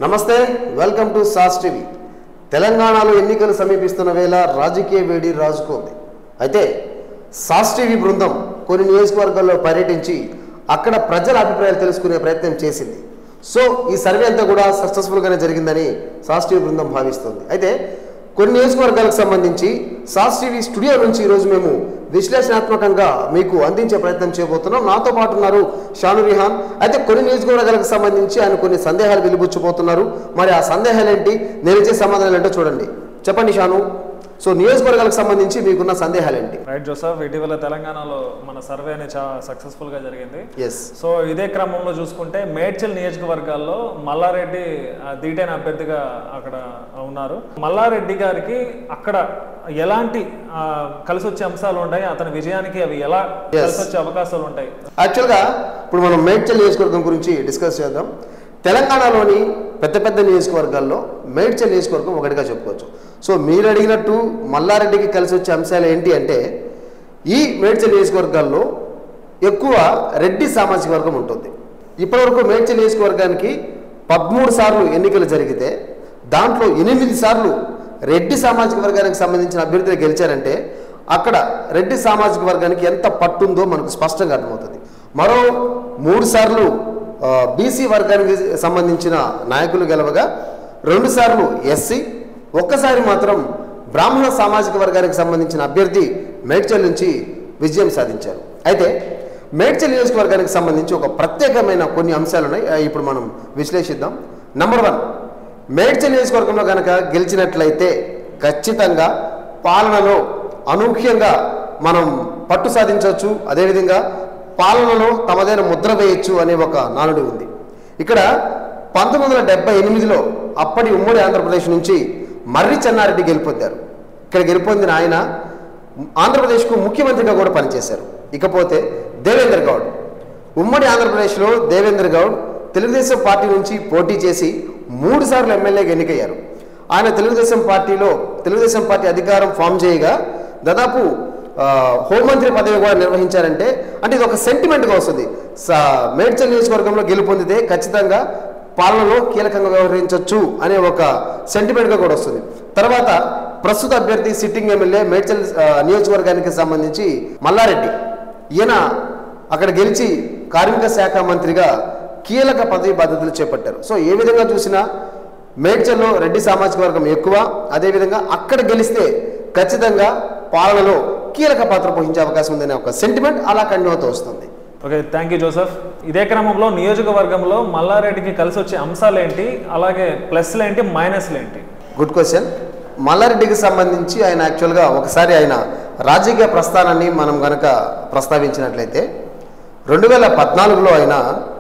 నమస్తే welcome to sauce TV తెలంగాణలో ఎన్నికలు సమీపిస్తున్న వేళ రాజకీయ వేడి రాజుకుంది అయితే సాస్ టీవీ బృందం కొన్ని నియోజకవర్గాల్లో పర్యటించి అక్కడ ప్రజల అభిప్రాయాలు తెలుసుకునే ప్రయత్నం చేసింది సో ఈ సర్వే అంతా కూడా సక్సెస్ఫుల్గానే జరిగిందని సాస్ టీవీ బృందం భావిస్తుంది అయితే కొన్ని నియోజకవర్గాలకు సంబంధించి సాస్ టీవీ స్టూడియో నుంచి ఈరోజు మేము విశ్లేషణాత్మకంగా మీకు అందించే ప్రయత్నం చేయబోతున్నాం నాతో పాటు ఉన్నారు షాను రిహాన్ అయితే కొన్ని నియోజకవర్గాలకు సంబంధించి ఆయన కొన్ని సందేహాలు వెలిబుచ్చిపోతున్నారు మరి ఆ సందేహాలు ఏంటి నేను ఇచ్చే సమాధానాలు ఏంటో చూడండి చెప్పండి షాను సో నియోజకవర్గాలకు సంబంధించి మీకున్న సందేహాలు ఏంటి రైట్ జోసఫ్ ఇటీవల తెలంగాణలో మన సర్వే అనేది చాలా సక్సెస్ఫుల్గా జరిగింది ఎస్ సో ఇదే క్రమంలో చూసుకుంటే మేడ్చల్ నియోజకవర్గాల్లో మల్లారెడ్డి ఆ, ధీటైన అభ్యర్థిగా అక్కడ ఉన్నారు మల్లారెడ్డి గారికి అక్కడ ఎలాంటి ఆ, కలిసి వచ్చే అంశాలు ఉంటాయి అతని విజయానికి అవి ఎలా Yes. కలిసి వచ్చే అవకాశాలు ఉంటాయి యాక్చువల్గా ఇప్పుడు మనం మేడ్చల్ నియోజకవర్గం గురించి డిస్కస్ చేద్దాం తెలంగాణలోని పెద్ద పెద్ద నియోజకవర్గాల్లో మేడ్చల్ నియోజకవర్గం ఒకటిగా చెప్పుకోవచ్చు సో మీరు అడిగినట్టు మల్లారెడ్డికి కలిసి వచ్చే అంశాలు ఏంటి అంటే ఈ మేడ్చల్ నియోజకవర్గాల్లో ఎక్కువ రెడ్డి సామాజిక వర్గం ఉంటుంది ఇప్పటివరకు మేడ్చల్ నియోజకవర్గానికి పదమూడు సార్లు ఎన్నికలు జరిగితే దాంట్లో ఎనిమిది సార్లు రెడ్డి సామాజిక వర్గానికి సంబంధించిన అభ్యర్థులు గెలిచారంటే అక్కడ రెడ్డి సామాజిక వర్గానికి ఎంత పట్టుందో మనకు స్పష్టంగా అర్థమవుతుంది మరో మూడు సార్లు బీసీ వర్గానికి సంబంధించిన నాయకులు గెలవగా రెండు సార్లు ఎస్సీ ఒక్కసారి మాత్రం బ్రాహ్మణ సామాజిక వర్గానికి సంబంధించిన అభ్యర్థి మేడ్చల్ నుంచి విజయం సాధించారు అయితే మేడ్చల్ నియోజకవర్గానికి సంబంధించి ఒక ప్రత్యేకమైన కొన్ని అంశాలు ఉన్నాయి అవి ఇప్పుడు మనం విశ్లేషిద్దాం నంబర్ వన్ మేడ్చల్ నియోజకవర్గంలో కనుక గెలిచినట్లయితే ఖచ్చితంగా పాలనలో అనూహ్యంగా మనం పట్టు సాధించవచ్చు అదేవిధంగా పాలనలో తమదైన ముద్ర వేయొచ్చు అనే ఒక నానుడి ఉంది ఇక్కడ పంతొమ్మిది వందల డెబ్బై ఎనిమిదిలో అప్పటి ఉమ్మడి ఆంధ్రప్రదేశ్ నుంచి మర్రి చెన్నారెడ్డి గెలుపొందారు ఇక్కడ గెలుపొందిన ఆయన ఆంధ్రప్రదేశ్కు ముఖ్యమంత్రిగా కూడా పనిచేశారు ఇకపోతే దేవేంద్ర గౌడ్ ఉమ్మడి ఆంధ్రప్రదేశ్లో దేవేంద్ర గౌడ్ తెలుగుదేశం పార్టీ నుంచి పోటీ చేసి మూడు సార్లు ఎమ్మెల్యేగా ఎన్నికయ్యారు ఆయన తెలుగుదేశం పార్టీలో తెలుగుదేశం పార్టీ అధికారం ఫామ్ చేయగా దాదాపు ఆ, హోంమంత్రి పదవి కూడా నిర్వహించారంటే అంటే ఇది ఒక సెంటిమెంట్గా వస్తుంది స- మేడ్చల్ నియోజకవర్గంలో గెలుపొందితే ఖచ్చితంగా పాలనలో కీలకంగా వ్యవహరించవచ్చు అనే ఒక సెంటిమెంట్గా కూడా వస్తుంది తర్వాత ప్రస్తుత అభ్యర్థి సిట్టింగ్ ఎమ్మెల్యే మేడ్చల్ ఆ, నియోజకవర్గానికి సంబంధించి మల్లారెడ్డి ఈయన అక్కడ గెలిచి కార్మిక శాఖ మంత్రిగా కీలక పదవి బాధ్యతలు చేపట్టారు సో ఏ విధంగా చూసినా మేడ్చల్లో రెడ్డి సామాజిక వర్గం ఎక్కువ అదేవిధంగా అక్కడ గెలిస్తే ఖచ్చితంగా పాలనలో కీలక పాత్ర పోషించే అవకాశం ఉందనే ఒక సెంటిమెంట్ అలా కంటిన్యూ అవుతూ వస్తుంది ఓకే థ్యాంక్ యూ జోసఫ్ ఇదే క్రమంలో నియోజకవర్గంలో మల్లారెడ్డికి కలిసి వచ్చే అంశాలు ఏంటి అలాగే ప్లస్లు ఏంటి మైనస్లు ఏంటి గుడ్ క్వశ్చన్ మల్లారెడ్డికి సంబంధించి ఆయన యాక్చువల్గా ఒకసారి ఆయన రాజకీయ ప్రస్థానాన్ని మనం గనక ప్రస్తావించినట్లయితే రెండు వేల పద్నాలుగులో ఆయన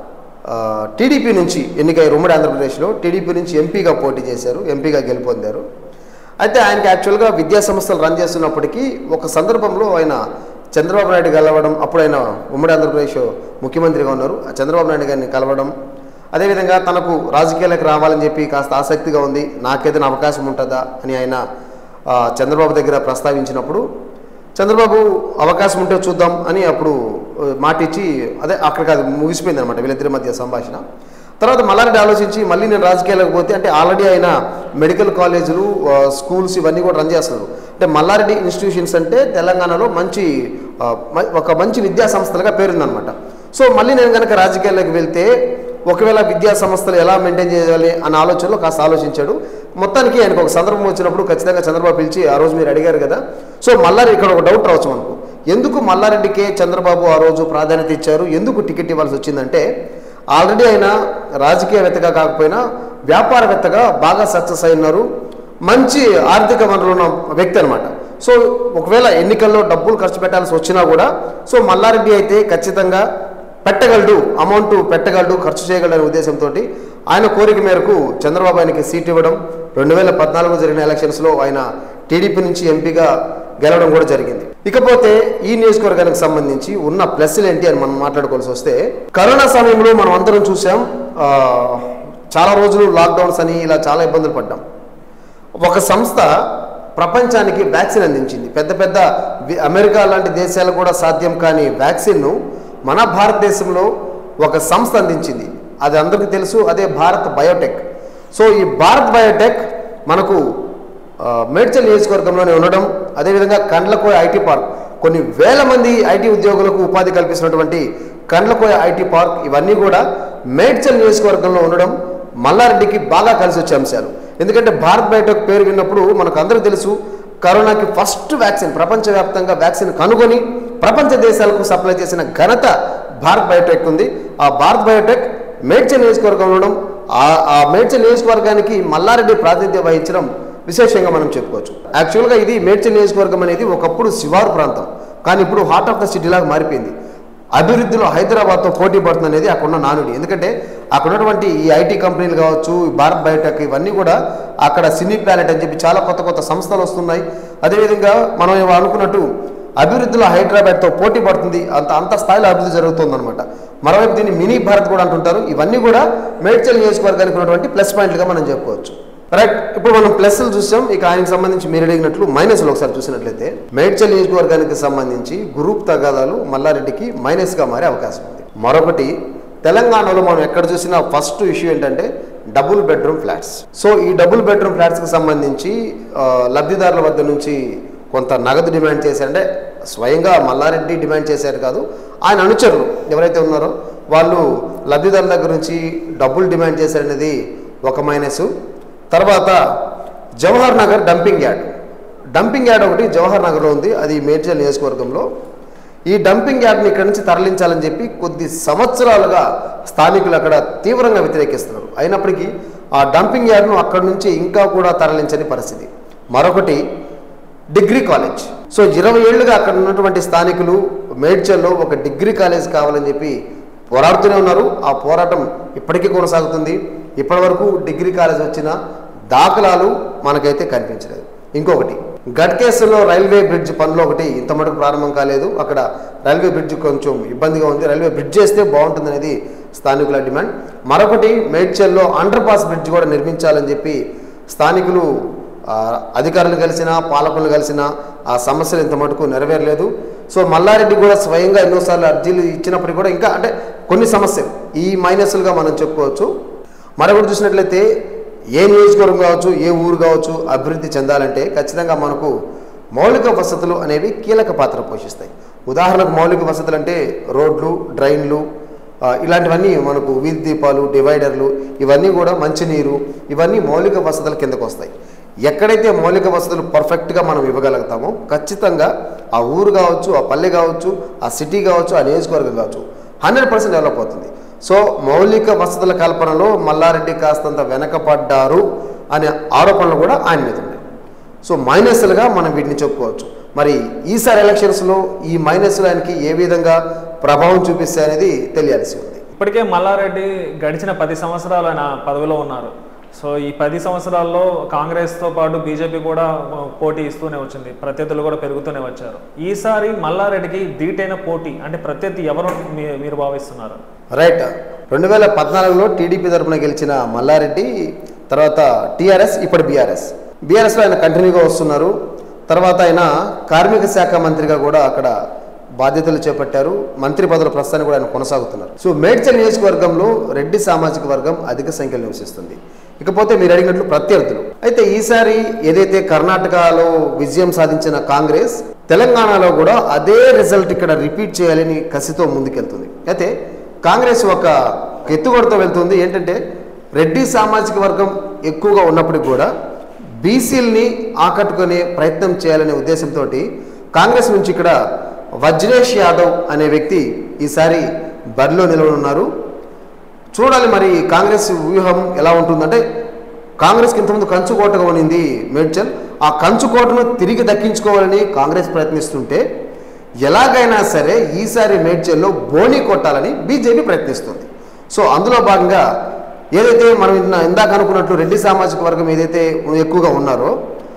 ఆ, టీడీపీ నుంచి ఎన్నికయ్యారు ఉమ్మడి ఆంధ్రప్రదేశ్లో టీడీపీ నుంచి ఎంపీగా పోటీ చేశారు ఎంపీగా గెలుపొందారు అయితే ఆయనకి యాక్చువల్గా విద్యా సంస్థలు రన్ చేస్తున్నప్పటికీ ఒక సందర్భంలో ఆయన చంద్రబాబు నాయుడు కలవడం అప్పుడు ఆయన ఉమ్మడి ఆంధ్రప్రదేశ్ ముఖ్యమంత్రిగా ఉన్నారు ఆ చంద్రబాబు నాయుడు గారిని కలవడం అదేవిధంగా తనకు రాజకీయాలకు రావాలని చెప్పి కాస్త ఆసక్తిగా ఉంది నాకేదైనా అవకాశం ఉంటుందా అని ఆయన ఆ, చంద్రబాబు దగ్గర ప్రస్తావించినప్పుడు చంద్రబాబు అవకాశం ఉంటే చూద్దాం అని అప్పుడు ఆ, మాట ఇచ్చి అదే అక్కడికి అది ముగిసిపోయింది అనమాట వీళ్ళిద్దరి మధ్య సంభాషణ తర్వాత మల్లారెడ్డి ఆలోచించి మళ్ళీ నేను రాజకీయాలకు పోతే అంటే ఆల్రెడీ ఆయన మెడికల్ కాలేజీలు ఆ, స్కూల్స్ ఇవన్నీ కూడా రన్ చేస్తున్నారు అంటే మల్లారెడ్డి ఇన్స్టిట్యూషన్స్ అంటే తెలంగాణలో మంచి ఆ, మ- ఒక మంచి విద్యా సంస్థలుగా పేరుందనమాట సో మళ్ళీ నేను కనుక రాజకీయాల్లోకి వెళ్తే ఒకవేళ విద్యా సంస్థలు ఎలా మెయింటైన్ చేయాలి అన్న ఆలోచనలో కాస్త ఆలోచించాడు మొత్తానికి ఆయనకు ఒక సందర్భం వచ్చినప్పుడు ఖచ్చితంగా చంద్రబాబు పిలిచి ఆ రోజు మీరు అడిగారు కదా సో మల్లారెడ్డి ఇక్కడ ఒక డౌట్ రావచ్చు మనకు ఎందుకు మల్లారెడ్డికే చంద్రబాబు ఆ రోజు ప్రాధాన్యత ఇచ్చారు ఎందుకు టికెట్ ఇవ్వాల్సి వచ్చిందంటే ఆల్రెడీ ఆయన రాజకీయవేత్తగా కాకపోయినా వ్యాపారవేత్తగా బాగా సక్సెస్ అయినారు మంచి ఆర్థిక వనరులు ఉన్న వ్యక్తి అనమాట సో ఒకవేళ ఎన్నికల్లో డబ్బులు ఖర్చు పెట్టాల్సి వచ్చినా కూడా సో మల్లారెడ్డి అయితే ఖచ్చితంగా పెట్టగలడు అమౌంట్ పెట్టగలడు ఖర్చు చేయగలడు అనే ఉద్దేశంతో ఆయన కోరిక మేరకు చంద్రబాబు ఆయనకి సీట్ ఇవ్వడం రెండు వేల పద్నాలుగు జరిగిన ఎలక్షన్స్లో ఆయన టీడీపీ నుంచి ఎంపీగా గెలవడం కూడా జరిగింది ఇకపోతే ఈ నియోజకవర్గానికి సంబంధించి ఉన్న ప్లస్లు ఏంటి అని మనం మాట్లాడుకోవాల్సి వస్తే కరోనా సమయంలో మనం అందరం చూసాం ఆ, చాలా రోజులు లాక్డౌన్స్ అని ఇలా చాలా ఇబ్బందులు పడ్డాం ఒక సంస్థ ప్రపంచానికి వ్యాక్సిన్ అందించింది పెద్ద పెద్ద వి- అమెరికా లాంటి దేశాలు కూడా సాధ్యం కాని వ్యాక్సిన్ను మన భారతదేశంలో ఒక సంస్థ అందించింది అది అందరికీ తెలుసు అదే భారత్ బయోటెక్ సో ఈ భారత్ బయోటెక్ మనకు ఆ, మేడ్చల్ నియోజకవర్గంలోనే ఉండడం అదేవిధంగా కండ్లకోయ ఐటీ పార్క్ కొన్ని వేల మంది ఐటీ ఉద్యోగులకు ఉపాధి కల్పిస్తున్నటువంటి కండ్లకోయ ఐటీ పార్క్ ఇవన్నీ కూడా మేడ్చల్ నియోజకవర్గంలో ఉండడం మల్లారెడ్డికి బాగా కలిసి వచ్చే అంశాలు ఎందుకంటే భారత్ బయోటెక్ పేరు విన్నప్పుడు మనకు అందరూ తెలుసు కరోనాకి ఫస్ట్ వ్యాక్సిన్ ప్రపంచవ్యాప్తంగా వ్యాక్సిన్ కనుగొని ప్రపంచ దేశాలకు సప్లై చేసిన ఘనత భారత్ బయోటెక్ ఉంది ఆ భారత్ బయోటెక్ మేడ్చల్ నియోజకవర్గంలో ఉండడం ఆ ఆ మేడ్చల్ నియోజకవర్గానికి మల్లారెడ్డి ప్రాతినిధ్యం వహించడం విశేషంగా మనం చెప్పుకోవచ్చు యాక్చువల్గా ఇది మేడ్చల్ నియోజకవర్గం అనేది ఒకప్పుడు శివారు ప్రాంతం కానీ ఇప్పుడు హార్ట్ ఆఫ్ ద సిటీ లాగా మారిపోయింది అభివృద్ధిలో హైదరాబాద్తో పోటీ పడుతుంది అనేది అక్కడ ఉన్న నానుడి ఎందుకంటే అక్కడ ఉన్నటువంటి ఈ ఐటీ కంపెనీలు కావచ్చు ఈ భారత్ బయోటెక్ ఇవన్నీ కూడా అక్కడ సినీ ప్లానెట్ అని చెప్పి చాలా కొత్త కొత్త సంస్థలు వస్తున్నాయి అదేవిధంగా మనం ఏమో అనుకున్నట్టు అభివృద్ధిలో హైదరాబాద్తో పోటీ పడుతుంది అంత అంత స్థాయిలో అభివృద్ధి జరుగుతుంది అనమాట మరోవైపు దీన్ని మినీ భారత్ కూడా అంటుంటారు ఇవన్నీ కూడా మేడ్చల్ నియోజకవర్గానికి ఉన్నటువంటి ప్లస్ పాయింట్లుగా మనం చెప్పుకోవచ్చు రైట్ ఇప్పుడు మనం ప్లస్లు చూసాం ఇక ఆయనకు సంబంధించి మీరు అడిగినట్లు మైనస్లు ఒకసారి చూసినట్లయితే మేడ్చల్ నియోజకవర్గానికి సంబంధించి గ్రూప్ తగాదాలు మల్లారెడ్డికి మైనస్గా మారే అవకాశం ఉంది మరొకటి తెలంగాణలో మనం ఎక్కడ చూసినా ఫస్ట్ ఇష్యూ ఏంటంటే డబుల్ బెడ్రూమ్ ఫ్లాట్స్ సో ఈ డబుల్ బెడ్రూమ్ ఫ్లాట్స్కి సంబంధించి ఆ, లబ్ధిదారుల వద్ద నుంచి కొంత నగదు డిమాండ్ చేశారంటే స్వయంగా మల్లారెడ్డి డిమాండ్ చేశారు కాదు ఆయన అనుచరులు ఎవరైతే ఉన్నారో వాళ్ళు లబ్ధిదారుల దగ్గర నుంచి డబ్బులు డిమాండ్ చేశారనేది ఒక మైనస్ తర్వాత Jawahar Nagar dumping yard dumping yard ఒకటి జవహర్ నగర్లో ఉంది అది మేడ్చల్ నియోజకవర్గంలో ఈ డంపింగ్ యార్డ్ని ఇక్కడి నుంచి తరలించాలని చెప్పి కొద్ది సంవత్సరాలుగా స్థానికులు అక్కడ తీవ్రంగా వ్యతిరేకిస్తున్నారు అయినప్పటికీ ఆ డంపింగ్ యార్డ్ను అక్కడి నుంచి ఇంకా కూడా తరలించని పరిస్థితి మరొకటి డిగ్రీ కాలేజ్ సో ఇరవై ఏళ్ళుగా అక్కడ ఉన్నటువంటి స్థానికులు మేడ్చల్లో ఒక డిగ్రీ కాలేజ్ కావాలని చెప్పి పోరాడుతూనే ఉన్నారు ఆ పోరాటం ఇప్పటికీ కొనసాగుతుంది ఇప్పటి వరకు డిగ్రీ కాలేజ్ వచ్చిన దాఖలాలు మనకైతే కనిపించలేదు ఇంకొకటి గట్కేశ్లో రైల్వే బ్రిడ్జ్ పనులు ఒకటి ఇంత మటుకు ప్రారంభం కాలేదు అక్కడ రైల్వే బ్రిడ్జ్ కొంచెం ఇబ్బందిగా ఉంది రైల్వే బ్రిడ్జ్ చేస్తే బాగుంటుంది అనేది స్థానికుల డిమాండ్ మరొకటి మేడ్చల్లో అండర్ పాస్ బ్రిడ్జ్ కూడా నిర్మించాలని చెప్పి స్థానికులు ఆ, అధికారులు కలిసినా పాలకులు కలిసినా ఆ సమస్యలు ఇంత మటుకు నెరవేరలేదు సో మల్లారెడ్డి కూడా స్వయంగా ఎన్నోసార్లు అర్జీలు ఇచ్చినప్పటికీ కూడా ఇంకా అంటే కొన్ని సమస్యలు ఈ మైనస్లుగా మనం చెప్పుకోవచ్చు మరొకటి చూసినట్లయితే ఏ నియోజకవర్గం కావచ్చు ఏ ఊరు కావచ్చు అభివృద్ధి చెందాలంటే ఖచ్చితంగా మనకు మౌలిక వసతులు అనేవి కీలక పాత్ర పోషిస్తాయి ఉదాహరణకు మౌలిక వసతులు అంటే రోడ్లు డ్రైన్లు ఆ, ఇలాంటివన్నీ మనకు వీధి దీపాలు డివైడర్లు ఇవన్నీ కూడా మంచినీరు ఇవన్నీ మౌలిక వసతుల కిందకు వస్తాయి ఎక్కడైతే మౌలిక వసతులు పర్ఫెక్ట్గా మనం ఇవ్వగలుగుతామో ఖచ్చితంగా ఆ ఊరు కావచ్చు ఆ పల్లె కావచ్చు ఆ సిటీ కావచ్చు ఆ నియోజకవర్గం కావచ్చు హండ్రెడ్ పర్సెంట్ డెవలప్ అవుతుంది సో మౌలిక వసతుల కల్పనలో మల్లారెడ్డి కాస్తంత వెనకపడ్డారు అనే ఆరోపణలు కూడా ఆయన మీద ఉన్నాయి సో మైనస్లుగా మనం వీటిని చెప్పుకోవచ్చు మరి ఈసారి ఎలక్షన్స్లో ఈ మైనస్లు ఆయనకి ఏ విధంగా ప్రభావం చూపిస్తాయనేది తెలియాల్సి ఉంది ఇప్పటికే మల్లారెడ్డి గడిచిన పది సంవత్సరాలు ఆయన పదవిలో ఉన్నారు సో ఈ పది సంవత్సరాల్లో కాంగ్రెస్తో పాటు బీజేపీ కూడా ఆ, పోటీ ఇస్తూనే వచ్చింది ప్రత్యర్థులు కూడా పెరుగుతూనే వచ్చారు ఈసారి మల్లారెడ్డికి ధీటైన పోటీ అంటే ప్రత్యర్థి ఎవరు మీ- మీరు భావిస్తున్నారు రైట్ రెండు వేల పద్నాలుగులో టీడీపీ తరఫున గెలిచిన మల్లారెడ్డి తర్వాత టీఆర్ఎస్ ఇప్పుడు బీఆర్ఎస్ బీఆర్ఎస్లో ఆయన కంటిన్యూగా వస్తున్నారు తర్వాత ఆయన కార్మిక శాఖ మంత్రిగా కూడా అక్కడ బాధ్యతలు చేపట్టారు మంత్రి పదవుల ప్రస్తుతానికి కూడా ఆయన కొనసాగుతున్నారు సో మేడ్చల్ నియోజకవర్గంలో రెడ్డి సామాజిక వర్గం అధిక సంఖ్యలో నివసిస్తుంది ఇకపోతే మీరు అడిగినట్లు ప్రత్యర్థులు అయితే ఈసారి ఏదైతే కర్ణాటకలో విజయం సాధించిన కాంగ్రెస్ తెలంగాణలో కూడా అదే రిజల్ట్ ఇక్కడ రిపీట్ చేయాలని కసితో ముందుకెళ్తుంది అయితే కాంగ్రెస్ ఒక ఎత్తుగడతో వెళ్తుంది ఏంటంటే రెడ్డి సామాజిక వర్గం ఎక్కువగా ఉన్నప్పటికీ కూడా బీసీల్ని ఆకట్టుకునే ప్రయత్నం చేయాలనే ఉద్దేశంతో కాంగ్రెస్ నుంచి ఇక్కడ వజ్రేష్ యాదవ్ అనే వ్యక్తి ఈసారి బరిలో నిలవనున్నారు చూడాలి మరి కాంగ్రెస్ వ్యూహం ఎలా ఉంటుందంటే కాంగ్రెస్కి ఇంతకుముందు కంచుకోటగా ఉన్నింది మేడ్చల్ ఆ కంచుకోటను తిరిగి దక్కించుకోవాలని కాంగ్రెస్ ప్రయత్నిస్తుంటే ఎలాగైనా సరే ఈసారి మేడ్చల్లో బోని కొట్టాలని బీజేపీ ప్రయత్నిస్తుంది సో అందులో భాగంగా ఏదైతే మనం ఇందా- ఇందాక అనుకున్నట్లు రెడ్డి సామాజిక వర్గం ఏదైతే ఎక్కువగా ఉన్నారో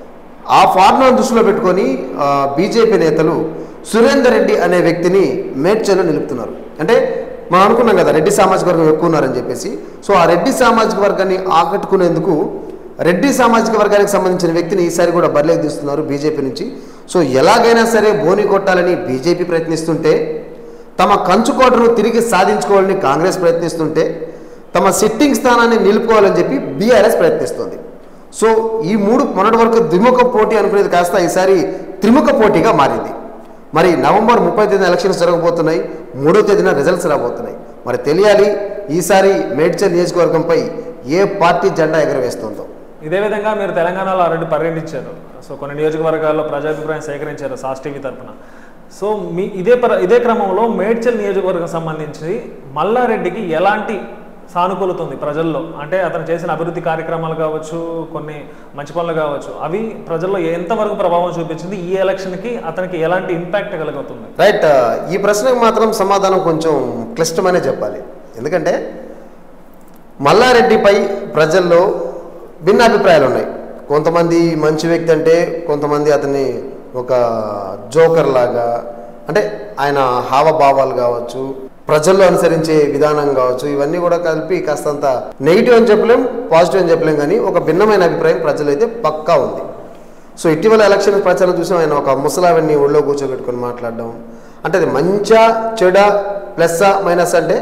ఆ ఫార్ములా దృష్టిలో పెట్టుకొని ఆ, బీజేపీ నేతలు సురేందర్ రెడ్డి అనే వ్యక్తిని మేడ్చల్లో నిలుపుతున్నారు అంటే మనం అనుకున్నాం కదా రెడ్డి సామాజిక వర్గం ఎక్కువ ఉన్నారని చెప్పేసి సో ఆ రెడ్డి సామాజిక వర్గాన్ని ఆకట్టుకునేందుకు రెడ్డి సామాజిక వర్గానికి సంబంధించిన వ్యక్తిని ఈసారి కూడా బరిలోకి తీస్తున్నారు బీజేపీ నుంచి సో ఎలాగైనా సరే బోని కొట్టాలని బీజేపీ ప్రయత్నిస్తుంటే తమ కంచుకోటను తిరిగి సాధించుకోవాలని కాంగ్రెస్ ప్రయత్నిస్తుంటే తమ సిట్టింగ్ స్థానాన్ని నిలుపుకోవాలని చెప్పి బీఆర్ఎస్ ప్రయత్నిస్తోంది సో ఈ మూడు మొన్నటి వరకు ద్విముఖ పోటీ అనుకునేది కాస్త ఈసారి త్రిముఖ పోటీగా మారింది మరి నవంబర్ ముప్పై తేదీన ఎలక్షన్స్ జరగబోతున్నాయి మూడో తేదీన రిజల్ట్స్ రాబోతున్నాయి మరి తెలియాలి ఈసారి మేడ్చల్ నియోజకవర్గంపై ఏ పార్టీ జెండా ఎగరవేస్తుందో ఇదే విధంగా మీరు తెలంగాణలో ఆల్రెడీ పర్యటించారు సో కొన్ని నియోజకవర్గాల్లో ప్రజాభిప్రాయం సేకరించారు సాస్ టీవీ తరపున సో మీ ఇదే పర ఇదే క్రమంలో మేడ్చల్ నియోజకవర్గం సంబంధించి మల్లారెడ్డికి ఎలాంటి సానుకూలత ఉంది ప్రజల్లో అంటే అతను చేసిన అభివృద్ధి కార్యక్రమాలు కావచ్చు కొన్ని మంచి పనులు కావచ్చు అవి ప్రజల్లో ఎంతవరకు ప్రభావం చూపించింది ఈ ఎలక్షన్కి అతనికి ఎలాంటి ఇంపాక్ట్ కలుగుతుంది రైట్ ఈ ప్రశ్నకు మాత్రం సమాధానం కొంచెం క్లిష్టమనే చెప్పాలి ఎందుకంటే మల్లారెడ్డిపై ప్రజల్లో భిన్న అభిప్రాయాలు ఉన్నాయి కొంతమంది మంచి వ్యక్తి అంటే కొంతమంది అతన్ని ఒక జోకర్ లాగా అంటే ఆయన హావభావాలు కావచ్చు ప్రజల్లో అనుసరించే విధానం కావచ్చు ఇవన్నీ కూడా కలిపి కాస్తంత నెగిటివ్ అని చెప్పలేం పాజిటివ్ అని చెప్పలేం కానీ ఒక భిన్నమైన అభిప్రాయం ప్రజలైతే పక్కా ఉంది సో ఇటీవల ఎలక్షన్ ప్రచారం చూసాం ఆయన ఒక ముసలావిని ఒళ్ళో కూర్చోబెట్టుకొని మాట్లాడడం అంటే అది మంచా చెడా ప్లస్సా మైనస్ అంటే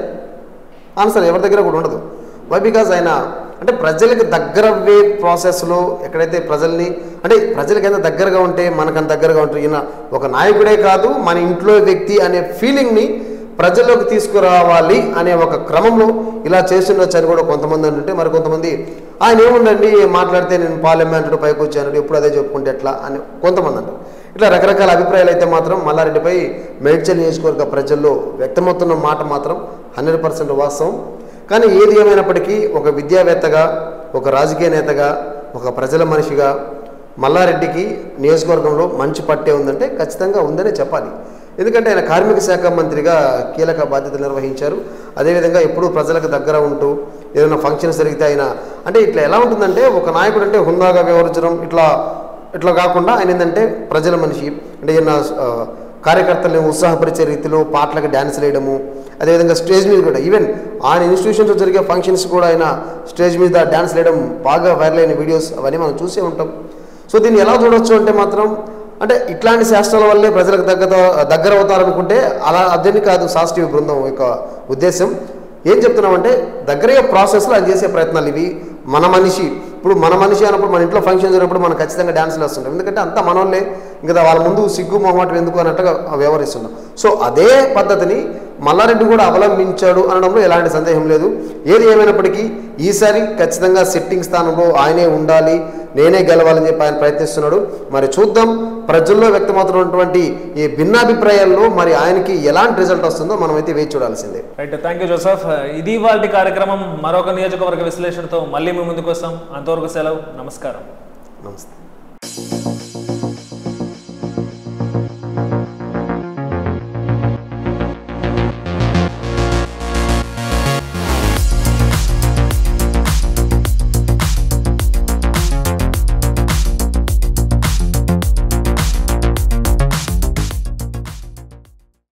ఆన్సర్ ఎవరి దగ్గర కూడా ఉండదు వై బికాజ్ ఆయన అంటే ప్రజలకు దగ్గర అవ్వే ప్రాసెస్లో ఎక్కడైతే ప్రజల్ని అంటే ప్రజలకు ఎంత దగ్గరగా ఉంటే మనకంత దగ్గరగా ఉంటుంది ఈయన ఒక నాయకుడే కాదు మన ఇంట్లో వ్యక్తి అనే ఫీలింగ్ని ప్రజల్లోకి తీసుకురావాలి అనే ఒక క్రమంలో ఇలా చేస్తుండొచ్చు అని కూడా కొంతమంది అంటుంటే మరి కొంతమంది ఆయన ఏముందండి మాట్లాడితే నేను పార్లమెంట్ పైకి వచ్చాను ఎప్పుడు అదే చెప్పుకుంటే ఎట్లా అని కొంతమంది అంటారు ఇట్లా రకరకాల అభిప్రాయాలు అయితే మాత్రం మల్లారెడ్డిపై మేడ్చల్ నియోజకవర్గ ప్రజల్లో వ్యక్తమవుతున్న మాట మాత్రం హండ్రెడ్ పర్సెంట్ వాస్తవం కానీ ఏది ఏమైనప్పటికీ ఒక విద్యావేత్తగా ఒక రాజకీయ నేతగా ఒక ప్రజల మనిషిగా మల్లారెడ్డికి నియోజకవర్గంలో మంచి పట్టే ఉందంటే ఖచ్చితంగా ఉందనే చెప్పాలి ఎందుకంటే ఆయన కార్మిక శాఖ మంత్రిగా కీలక బాధ్యతలు నిర్వహించారు అదేవిధంగా ఎప్పుడూ ప్రజలకు దగ్గర ఉంటూ ఏదైనా ఫంక్షన్స్ జరిగితే ఆయన అంటే ఇట్లా ఎలా ఉంటుందంటే ఒక నాయకుడు అంటే హుందాగా వ్యవహరించడం ఇట్లా ఇట్లా కాకుండా ఆయన ఏంటంటే ప్రజల మనిషి అంటే ఈయన ఆ, కార్యకర్తల్ని ఉత్సాహపరిచే రీతిలో పాటలకు డ్యాన్స్ వేయడము అదేవిధంగా స్టేజ్ మీద కూడా ఈవెన్ ఆయన ఇన్స్టిట్యూషన్స్లో జరిగే ఫంక్షన్స్ కూడా ఆయన స్టేజ్ మీద డ్యాన్స్ వేయడం బాగా వైరల్ అయిన వీడియోస్ అవన్నీ మనం చూసే ఉంటాం సో దీన్ని ఎలా చూడొచ్చు అంటే మాత్రం అంటే ఇట్లాంటి శాస్త్రాల వల్లే ప్రజలకు దగ్గర దగ్గర అవుతారనుకుంటే అలా అదని కాదు శాస్త్రీయ బృందం యొక్క ఉద్దేశం ఏం చెప్తున్నామంటే దగ్గరయ్యే ప్రాసెస్లో ఆయన చేసే ప్రయత్నాలు ఇవి మన మనిషి ఇప్పుడు మన మనిషి అన్నప్పుడు మన ఇంట్లో ఫంక్షన్ జరిగినప్పుడు మనం ఖచ్చితంగా డ్యాన్స్లు వేస్తుంటాం ఎందుకంటే అంతా మనోళ్ళే ఇంకా వాళ్ళ ముందు సిగ్గు మొహమాటం ఎందుకు అన్నట్టుగా వ్యవహరిస్తున్నాం సో అదే పద్ధతిని మల్లారెడ్డి కూడా అవలంబించాడు అనడంలో ఎలాంటి సందేహం లేదు ఏది ఏమైనప్పటికీ ఈసారి ఖచ్చితంగా సిట్టింగ్ స్థానంలో ఆయనే ఉండాలి నేనే గెలవాలని చెప్పి ఆయన ప్రయత్నిస్తున్నాడు మరి చూద్దాం ప్రజల్లో వ్యక్తమవుతున్నటువంటి ఈ భిన్నాభిప్రాయాల్లో మరి ఆయనకి ఎలాంటి రిజల్ట్ వస్తుందో మనమైతే వేచి చూడాల్సిందే రైట్ థ్యాంక్ యూ జోసఫ్ ఇది వాళ్ళ కార్యక్రమం మరొక నియోజకవర్గ విశ్లేషణతో మళ్ళీ మీ ముందుకు వస్తాం అంతవరకు సెలవు నమస్కారం నమస్తే